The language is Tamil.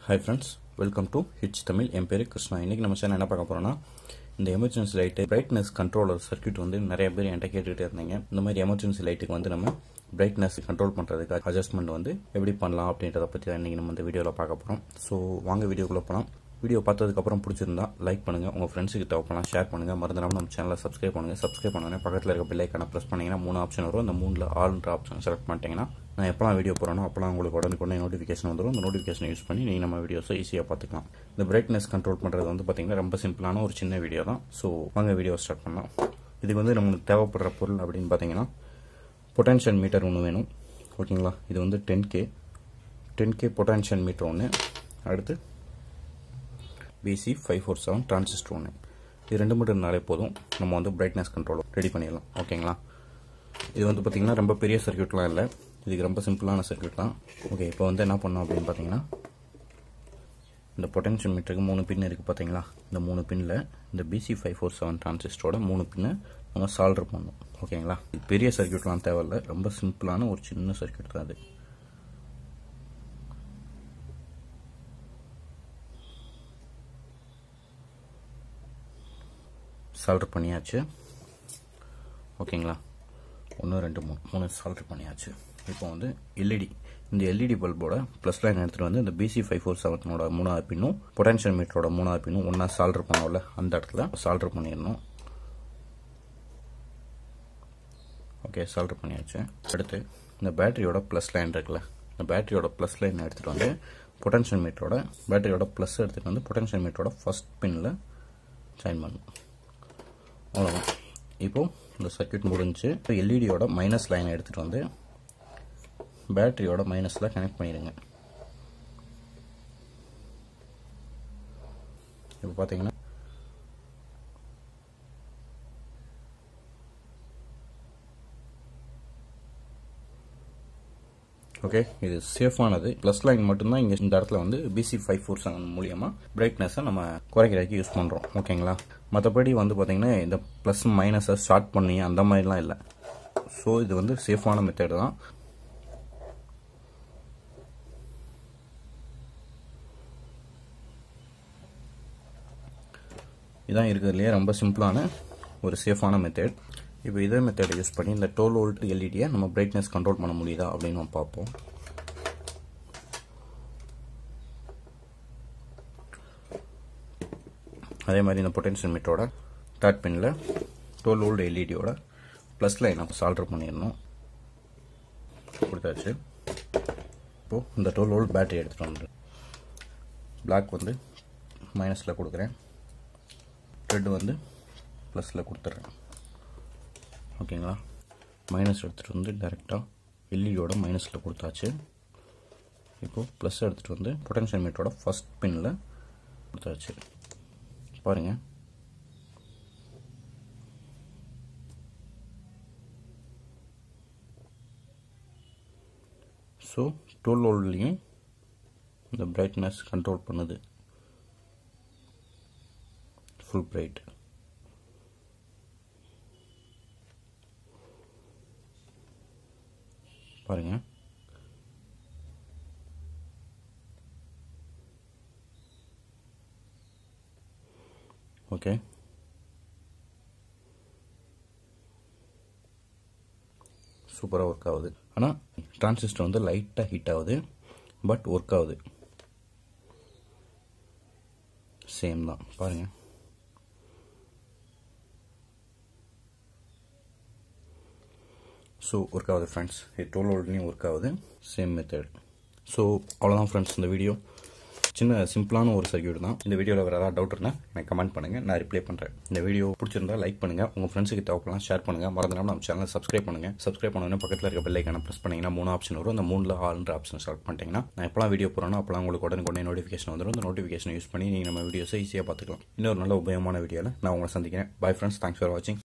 hi friends welcome to hits Tamil என் பேர் கிருஷ்ணா இன்றைக்கி நம்ம சேனல் என்ன பார்க்க போகிறோம்னா இந்த emergency light brightness controller circuit வந்து நிறைய பேர் என்கிட்ட கேட்டுகிட்டே இருந்தீங்க இந்த மாதிரி எமர்ஜென்சி லைட்டுக்கு வந்து நம்ம பிரைட்னஸ் கண்ட்ரோல் பண்ணுறதுக்கு அட்ஜஸ்ட்மெண்ட் வந்து எப்படி பண்ணலாம் அப்படின்றத பற்றி தான் இன்றைக்கி நம்ம இந்த வீடியோவில் பார்க்க போகிறோம் ஸோ வாங்க வீடியோக்குள்ளே போகலாம் வீடியோ பார்த்ததுக்கப்புறம் பிடிச்சிருந்தா லைக் பண்ணுங்கள் உங்கள் ஃப்ரெண்ட்ஸுக்கு தேவைப்படலாம் ஷேர் பண்ணுங்கள் மறந்துடாமல் நம்ம சேனலை சப்ஸ்கிரைப் பண்ணுங்கள் சப்ஸ்கிரைப் பண்ணுங்கள் பக்கத்தில் இருக்க பெல்லைக்கான ப்ரெஸ் பண்ணிங்கன்னா மூணு ஆப்ஷன் வரும் அந்த மூணில் ஆல்ன்ற ஆப்ஷன் செலக்ட் பண்ணிட்டீங்கன்னா நான் எப்போலாம் வீடியோ போகிறேனோ அப்போலாம் உங்களுக்கு உடனுக்குடனே நோட்டிஃபிகேஷன் வந்துடும் அந்த நோட்டிஃபிகேஷன் யூஸ் பண்ணி நீங்கள் நம்ம வீடியோஸை ஈஸியாக பார்த்துக்கலாம் இந்த பிரைட்னஸ் கண்ட்ரோல் பண்ணுறது வந்து பார்த்திங்கன்னா ரொம்ப சிம்பிளான ஒரு சின்ன வீடியோ தான் ஸோ வாங்க வீடியோ ஸ்டார்ட் பண்ணலாம் இதுக்கு வந்து நம்மளுக்கு தேவைப்படுற பொருள் அப்படின்னு பார்த்தீங்கன்னா பொட்டன்ஷியல் மீட்டர் ஒன்று வேணும் ஓகேங்களா இது வந்து ten K ten K potential meter ஒன்று அடுத்து BC five four seven transistor ஒன்று இது ரெண்டு மட்டும் இருந்தாலே போதும் நம்ம வந்து பிரைட்னஸ் கண்ட்ரோல் ரெடி பண்ணிடலாம் ஓகேங்களா இது வந்து பார்த்திங்கன்னா ரொம்ப பெரிய சர்க்கியூட்லாம் இல்லை இதுக்கு ரொம்ப சிம்பிளான சர்க்கியூட் தான் ஓகே இப்போ வந்து என்ன பண்ணோம் அப்படின்னு பார்த்தீங்கன்னா இந்த பொட்டன்ஷியல் மீட்டருக்கு மூணு பின் இருக்குது பார்த்தீங்களா இந்த மூணு பின்னில் இந்த பிசி ஃபைவ் ஃபோர் செவன் டிரான்சிஸ்டரோட மூணு பின்னு நம்ம சால்டர் பண்ணணும் ஓகேங்களா பெரிய சர்க்கியூட்லாம் தேவையில்லை ரொம்ப சிம்பிளான ஒரு சின்ன சர்க்கியூட் தான் அது சால்டர் பண்ணியாச்சு ஓகேங்களா ஒன்று ரெண்டு மூணு மூணு சால்டர் பண்ணியாச்சு இப்போ வந்து எல்இடி இந்த எல்இடி பல்போட ப்ளஸ் லைன் எடுத்துகிட்டு வந்து இந்த பிசி ஃபைவ் ஃபோர் செவனோட மூணாவது பின்னும் பொட்டன்ஷியல் மீட்டரோட மூணாவது பின்னும் ஒன்றா சால்டர் பண்ணோம்ல அந்த இடத்துல சால்டர் பண்ணிடணும் ஓகே சால்டர் பண்ணியாச்சு அடுத்து இந்த பேட்டரியோட ப்ளஸ் லைன் இருக்குல்ல இந்த பேட்டரியோட ப்ளஸ் லைன் எடுத்துகிட்டு வந்து பொட்டன்ஷியல் மீட்டரோட பேட்டரியோட ப்ளஸ் எடுத்துகிட்டு வந்து பொட்டன்ஷியல் மீட்டரோட ஃபஸ்ட் பின்னில் ஜாயின் பண்ணணும் அவ்வளோதான் இப்போது இந்த சர்க்கியூட் முடிஞ்சு இப்போ எல்இடியோட மைனஸ் லைனை எடுத்துகிட்டு வந்து பேட்டரியோட மைனஸில் கனெக்ட் பண்ணிடுங்க இப்போ பார்த்தீங்கன்னா ஓகே இது சேஃபானது ப்ளஸ் லைன் மட்டும்தான் இங்கே இந்த இடத்துல வந்து பிசி ஃபைவ் ஃபோர் செவன் மூலியமாக பிரைட்னஸை நம்ம குறைக்கிறதுக்கு யூஸ் பண்ணுறோம் ஓகேங்களா மற்றபடி வந்து பார்த்திங்கன்னா இந்த ப்ளஸ் மைனஸை ஸ்டார்ட் பண்ணி அந்த மாதிரிலாம் இல்லை ஸோ இது வந்து சேஃபான மெத்தடு தான் இதான் இருக்கிறதுலையே ரொம்ப சிம்பிளான ஒரு சேஃபான மெத்தட் இப்போ இதே மெத்தடை யூஸ் பண்ணி இந்த டுவெல் வோல்ட் எல்இடியை நம்ம பிரைட்னஸ் கண்ட்ரோல் பண்ண முடியுதா அப்படின்னு நம்ம பார்ப்போம் அதே மாதிரி இந்த பொட்டன்ஷியல் மீட்டரோட தேர்ட் பின்னில் டுவெல் வோல்ட் எல்இடியோட ப்ளஸ் லைன் நம்ம சால்டர் பண்ணிடணும் கொடுத்தாச்சு இப்போது இந்த டுவெல் வோல்ட் பேட்டரி எடுத்துகிட்டு வந்து பிளாக் வந்து மைனஸில் கொடுக்குறேன் ரெட் வந்து ப்ளஸில் கொடுத்துட்றேன் ஓகேங்களா மைனஸ் எடுத்துகிட்டு வந்து டேரெக்டாக எல்இடியோட மைனஸில் கொடுத்தாச்சு இப்போது ப்ளஸ் எடுத்துகிட்டு வந்து பொட்டன்ஷியல் மீட்டரோட ஃபஸ்ட் பின்னில் கொடுத்தாச்சு பாருங்கள் ஸோ டுவெல் வோல்ட்லேயும் இந்த பிரைட்னஸ் கண்ட்ரோல் பண்ணுது ஃபுல் பிரைட் பாருங்க ஓகே சூப்பராக ஒர்க் ஆகுது ஆனால் டிரான்சிஸ்டர் வந்து லைட்டாக ஹீட் ஆகுது பட் ஒர்க் ஆகுது சேம் தான் பாருங்கள் ஸோ ஒர்க் ஆகுது ஃப்ரெண்ட்ஸ் இது டுவெல் வோல்ட்லேயும் ஒர்க் ஆகுது சேம் மெத்தட் ஸோ அவ்வளோதான் ஃப்ரெண்ட்ஸ் இந்த வீடியோ சின்ன சிம்பிளான ஒரு சர்க்கியூட் தான் இந்த வீடியோவில் வேறு ஏதாவது டவுட் இருந்தால் எனக்கு கமெண்ட் பண்ணுங்கள் நான் ரிப்ளை பண்ணுறேன் இந்த வீடியோ பிடிச்சிருந்தா லைக் பண்ணுங்கள் உங்கள் ஃப்ரெண்ட்ஸுக்கு தேவைப்படலாம் ஷேர் பண்ணுங்கள் மறந்துடாமல் நம்ம சேனலை சப்ஸ்கிரைப் பண்ணுங்கள் சப்ஸ்கிரைப் பண்ணோன்னே பக்கத்தில் இருக்க பெல்லைக்கான ப்ரெஸ் பண்ணிங்கன்னா மூணு ஆப்ஷன் வரும் அந்த மூணில் ஆல்ன்ற ஆப்ஷன் செலக்ட் பண்ணிட்டீங்கன்னா நான் எப்போலாம் வீடியோ போகிறேனோ அப்போலாம் உங்களுக்கு உடனே உடனே நோட்டிஃபிகேஷன் வந்துடும் அந்த நோட்டிஃபிகேஷன் யூஸ் பண்ணி நீங்கள் நம்ம வீடியோஸை ஈஸியாக பார்த்துக்கலாம் இன்னொரு நல்ல உபயோகமான வீடியோவில் நான் உங்களை சந்திக்கிறேன் பை ஃப்ரெண்ட்ஸ் தேங்க்ஸ் ஃபார் வாட்சிங்